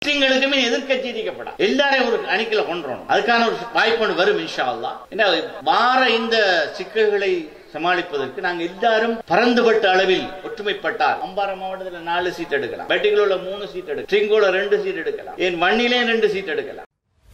முஸ்லிம்களுக்குமே எதிர்க்கட்சி நீக்கப்படா எல்லாரையும் ஒரு அணிக்கல கொண்டுறோம் அதுக்கான ஒரு வாய்ப்பு ஒன்று வரும் இன்ஷா அல்லாஹ் என்ன வார இந்த சிக்கல்களை சமாளிப்பதற்கு நாங்க எல்லாரும் பரந்துபட்ட அளவில் ஒற்றுமைப்பட்டால் அம்பாறை மாவட்டத்தில் நாலு சீட் எடுக்கலாம் பெட்டிகளோட மூணு சீட் எடுக்கலாம் ட்ரிங்கோல ரெண்டு சீட் எடுக்கலாம் என் மண்ணிலே ரெண்டு சீட் எடுக்கலாம்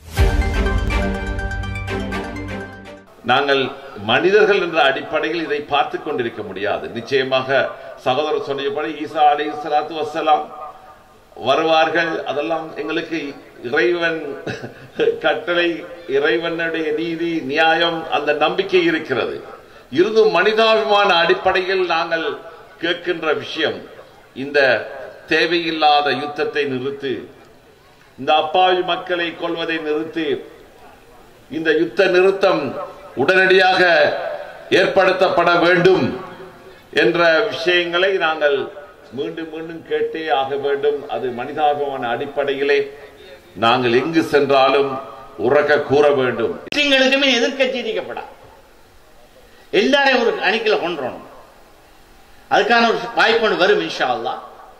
நாங்கள் மனிதர்கள் என்ற அடிப்படையில் இதை பார்த்து கொண்டிருக்க முடியாது நிச்சயமாக சகோதரர் சொன்னபடி ஈசா அலி சலாத்து வசலாம் வருவார்கள் அதெல்லாம் எங்களுக்கு இறைவன் கட்டளை இறைவனுடைய நீதி நியாயம் அந்த நம்பிக்கை இருக்கிறது இருந்தும் மனிதாபிமான அடிப்படையில் நாங்கள் கேட்கின்ற விஷயம் இந்த தேவையில்லாத யுத்தத்தை நிறுத்து இந்த அப்பாவி மக்களை கொள்வதை நிறுத்தி இந்த யுத்த நிறுத்தம் உடனடியாக ஏற்படுத்தப்பட வேண்டும் என்ற விஷயங்களை நாங்கள் மீண்டும் மீண்டும் கேட்டே ஆக வேண்டும் அது மனிதாபிமான அடிப்படையிலே நாங்கள் எங்கு சென்றாலும் உறக்க கூற வேண்டும் முஸ்லிம்களுக்குமே எதிர்க்கட்சி நீக்கப்படா எல்லாரையும் ஒரு அணிக்கல கொண்டுறோம் அதுக்கான ஒரு வாய்ப்பு ஒன்று வரும் இன்ஷா அல்லாஹ்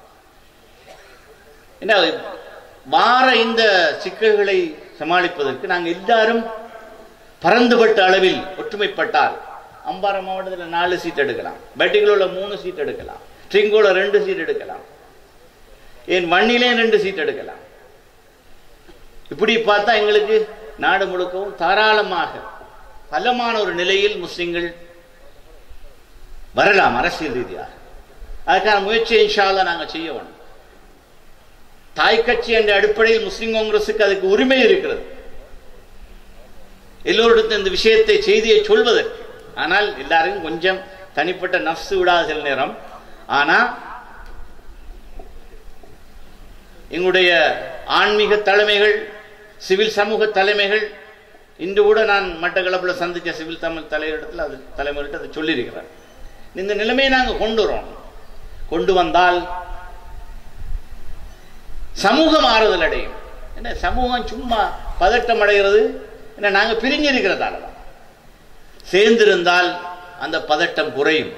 என்ன வார இந்த சிக்கல்களை சமாளிப்பதற்கு நாங்க எல்லாரும் பரந்துபட்ட அளவில் ஒற்றுமைப்பட்டால் அம்பாறை மாவட்டத்தில் நாலு சீட் எடுக்கலாம் பெட்டிகளோட மூணு சீட் எடுக்கலாம் ட்ரிங்கோல ரெண்டு சீட் எடுக்கலாம் என் மண்ணிலே ரெண்டு சீட் எடுக்கலாம் இப்படி பார்த்தா எங்களுக்கு நாடு முழுக்கவும் தாராளமாக பலமான ஒரு நிலையில் முஸ்லிம்கள் வரலாம் அரசியல் ரீதியாக அதுக்கான முயற்சியை இன்ஷால்லா நாங்கள் செய்ய வேணும் தாய் கட்சி என்ற அடிப்படையில் முஸ்லிம் காங்கிரசுக்கு அதுக்கு உரிமை இருக்கிறது எல்லோரிடத்தும் இந்த விஷயத்தை செய்தியை சொல்வதற்கு ஆனால் எல்லாருக்கும் கொஞ்சம் தனிப்பட்ட நப்சு விடாத சில நேரம் ஆனா எங்களுடைய ஆன்மீக தலைமைகள் சிவில் சமூக தலைமைகள் இன்று கூட நான் மட்டக்களப்பில் சந்திச்ச சிவில் தமிழ் தலைவரிடத்தில் அது தலைமையிட்ட அதை சொல்லியிருக்கிறார் இந்த நிலைமையை நாங்கள் கொண்டு வரோம் கொண்டு வந்தால் சமூகம் ஆறுதல் அடையும் என்ன சமூகம் சும்மா பதட்டம் அடைகிறது என்ன நாங்கள் பிரிஞ்சிருக்கிறதால தான் சேர்ந்திருந்தால் அந்த பதட்டம் குறையும்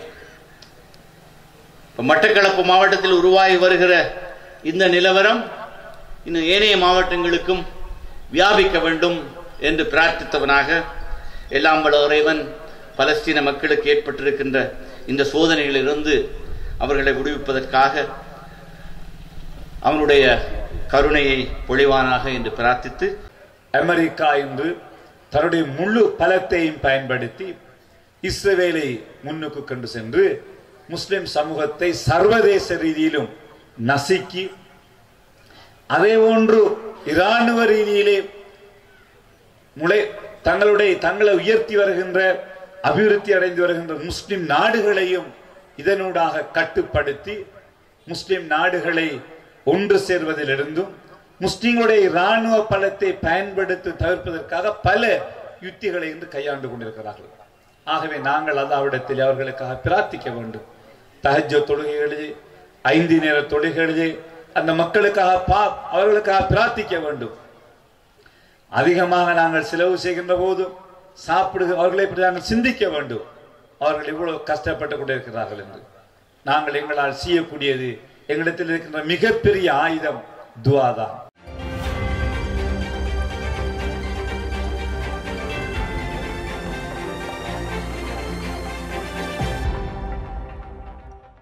இப்ப மட்டக்களப்பு மாவட்டத்தில் உருவாகி வருகிற இந்த நிலவரம் இன்னும் ஏனைய மாவட்டங்களுக்கும் வியாபிக்க வேண்டும் என்று பிரார்த்தித்தவனாக எல்லாம் வல்ல இறைவன் பலஸ்தீன மக்களுக்கு ஏற்பட்டிருக்கின்ற இந்த சோதனைகளிலிருந்து அவர்களை விடுவிப்பதற்காக அவனுடைய கருணையை பொழிவானாக என்று பிரார்த்தித்து அமெரிக்கா இன்று தன்னுடைய முழு பலத்தையும் பயன்படுத்தி இஸ்ரவேலை முன்னுக்கு கொண்டு சென்று முஸ்லிம் சமூகத்தை சர்வதேச ரீதியிலும் நசுக்கி அதே போன்று இராணுவ ரீதியிலே முளை தங்களுடைய தங்களை உயர்த்தி வருகின்ற அபிவிருத்தி அடைந்து வருகின்ற முஸ்லிம் நாடுகளையும் இதனூடாக கட்டுப்படுத்தி முஸ்லிம் நாடுகளை ஒன்று சேர்வதிலிருந்தும் முஸ்லிம்களுடைய இராணுவ பலத்தை பயன்படுத்தி தவிர்ப்பதற்காக பல யுத்திகளை இன்று கையாண்டு கொண்டிருக்கிறார்கள் ஆகவே நாங்கள் அல்லாவிடத்தில் அவர்களுக்காக பிரார்த்திக்க வேண்டும் தஹஜ தொழுகைகளிலே ஐந்து நேர தொழுகைகளிலே அந்த மக்களுக்காக பா அவர்களுக்காக பிரார்த்திக்க வேண்டும் அதிகமாக நாங்கள் செலவு செய்கின்ற போதும் சாப்பிடுகிற அவர்களை பற்றி நாங்கள் சிந்திக்க வேண்டும் அவர்கள் இவ்வளவு கஷ்டப்பட்டு கொண்டிருக்கிறார்கள் என்று நாங்கள் எங்களால் செய்யக்கூடியது எங்களிடத்தில் இருக்கின்ற மிகப்பெரிய ஆயுதம் துவாதான்